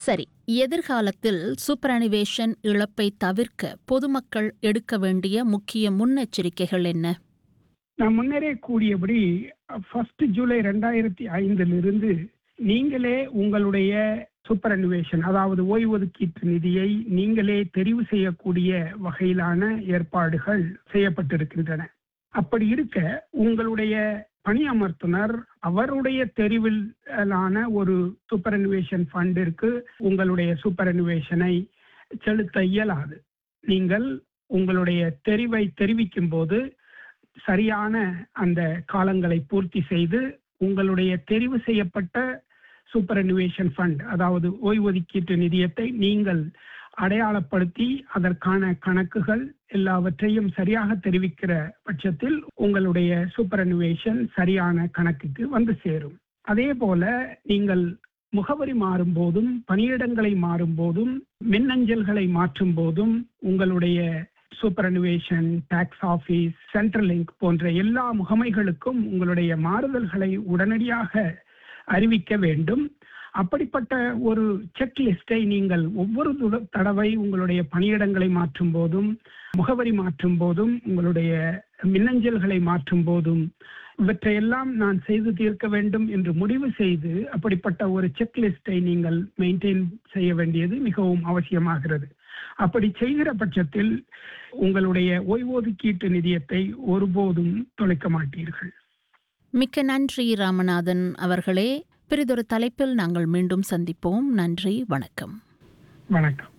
சரி எதிர்காலத்தில் சூப்பரனிவேஷன் இழப்பை தவிர்க்க பொதுமக்கள் எடுக்க வேண்டிய முக்கிய முன்னெச்சரிக்கைகள் என்ன நான் முன்னரே கூறியபடி ஃபர்ஸ்ட் ஜூலை ரெண்டாயிரத்தி ஐந்திலிருந்து நீங்களே உங்களுடைய சூப்பர் அனிவேஷன் அதாவது ஓய்வொதுக்கீட்டு நிதியை நீங்களே தெரிவு செய்யக்கூடிய வகையிலான ஏற்பாடுகள் செய்யப்பட்டிருக்கின்றன அப்படி இருக்க உங்களுடைய பணியமர்த்துனர் அவருடைய தெரிவிலான ஒரு சூப்பர் அனிவேஷன் ஃபண்டிற்கு உங்களுடைய சூப்பர் அனிவேஷனை செலுத்த இயலாது நீங்கள் உங்களுடைய தெரிவை தெரிவிக்கும் போது சரியான அந்த காலங்களை பூர்த்தி செய்து உங்களுடைய தெரிவு செய்யப்பட்ட சூப்பர் அனிவேஷன் ஃபண்ட் அதாவது ஓய்வொதுக்கீட்டு நிதியத்தை நீங்கள் அடையாளப்படுத்தி அதற்கான கணக்குகள் எல்லாவற்றையும் சரியாக தெரிவிக்கிற பட்சத்தில் உங்களுடைய சூப்பர் அனிவேஷன் சரியான கணக்குக்கு வந்து சேரும் அதே போல நீங்கள் முகவரி மாறும் போதும் பணியிடங்களை மாறும் போதும் மின்னஞ்சல்களை மாற்றும் போதும் உங்களுடைய superannuation tax office central link போன்ற எல்லா முகமைகளுக்கும் உங்களுடைய மாறுதல்களை உடனடியாக அறிவிக்க வேண்டும் அப்படிப்பட்ட ஒரு செக்லிஸ்டை நீங்கள் ஒவ்வொரு துட- தடவை உங்களுடைய பணியிடங்களை மாற்றும் போதும் முகவரி மாற்றும் போதும் உங்களுடைய மின்னஞ்சல்களை மாற்றும் போதும் இவற்றையெல்லாம் நான் செய்து தீர்க்க வேண்டும் என்று முடிவு செய்து அப்படிப்பட்ட ஒரு செக்லிஸ்டை நீங்கள் மெயின்டைன் செய்ய வேண்டியது மிகவும் அவசியமாகிறது அப்படி செய்கிற பட்சத்தில் உங்களுடைய ஓய்வொதுக்கீட்டு நிதியத்தை ஒருபோதும் தொலைக்க மாட்டீர்கள் மிக்க நன்றி ராமநாதன் அவர்களே பிறிதொரு தலைப்பில் நாங்கள் மீண்டும் சந்திப்போம் நன்றி வணக்கம் வணக்கம்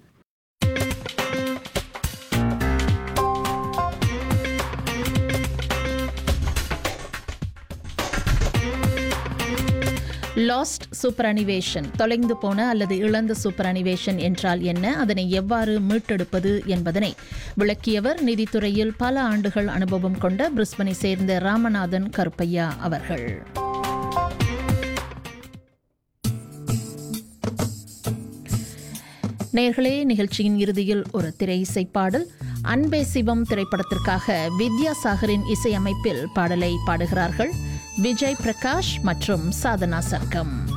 லாஸ்ட் சூப்பர் அனிவேஷன் தொலைந்து போன அல்லது இழந்த சூப்பர் அனிவேஷன் என்றால் என்ன அதனை எவ்வாறு மீட்டெடுப்பது என்பதனை விளக்கியவர் நிதித்துறையில் பல ஆண்டுகள் அனுபவம் கொண்ட பிரிஸ்பனை சேர்ந்த ராமநாதன் கருப்பையா அவர்கள் நேர்களே நிகழ்ச்சியின் இறுதியில் ஒரு திரை இசைப்பாடல் அன்பே சிவம் திரைப்படத்திற்காக வித்யாசாகரின் இசையமைப்பில் பாடலை பாடுகிறார்கள் விஜய் பிரகாஷ் மற்றும் சாதனா சர்க்கம்